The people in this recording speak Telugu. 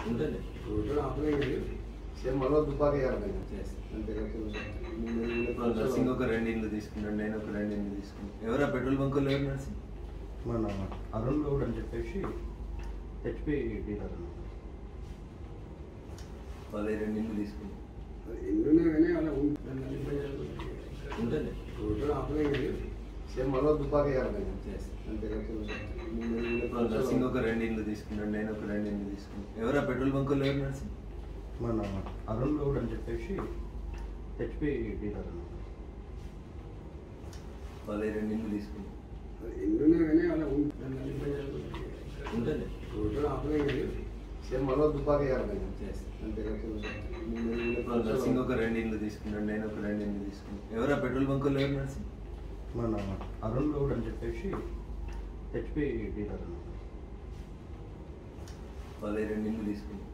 ఉంటుంది రోడ్డు ఆపలేం కానీ సేమ్ మరో దుబ్బాక వేయాలి చేస్తాం. అంతే ఇప్పుడు నర్సింగ్ ఒక రెండు ఇండ్లు తీసుకున్నాడు నేను ఒక రెండు ఇండ్లు తీసుకున్నాను ఎవరా పెట్రోల్ బంకులు ఎవరు నర్సింగ్ మన అరుణ్ గౌడ్ అని చెప్పేసి హెచ్పి డీలర్ అన్నమాట వాళ్ళు ఈ రెండు ఇండ్లు తీసుకున్నాం ఎన్నున్నా కానీ అలా ఉంటుంది ఉంటుంది రోడ్డు ఆపలేం కానీ సేమ్ మరో దుబ్బాక వేయాలి చేస్తాం. అంతే ఇప్పుడు నర్సింగ్ ఒక రెండు ఇండ్లు తీసుకున్నాడు నేను ఒక రెండు ఇండ్లు తీసుకున్నాను ఎవరా పెట్రోల్ బంకులు ఎవరు నర్సింగ్ మన అరుణ్ గౌడ్ అని చెప్పేసి హెచ్పి డీలర్ అన్నమాట వాళ్ళు ఈ రెండు ఇండ్లు తీసుకున్నాం ఎన్నున్నా కానీ అలా ఉంటుంది రోడ్డు ఆపలేం కానీ సేమ్ మరో దుబ్బాక వేయాలి చేస్తాం. అంతే ఇప్పుడు నర్సింగ్ ఒక రెండు ఇండ్లు తీసుకున్నాడు నేను ఒక రెండు ఇండ్లు తీసుకున్నాను ఎవరా పెట్రోల్ బంకులు ఎవరు నర్సింగ్ మన అరుణ్ గౌడ్ అని చెప్పేసి హెచ్పి డీలర్ అన్నమాట వాళ్ళు ఈ రెండు ఇండ్లు తీసుకున్నాం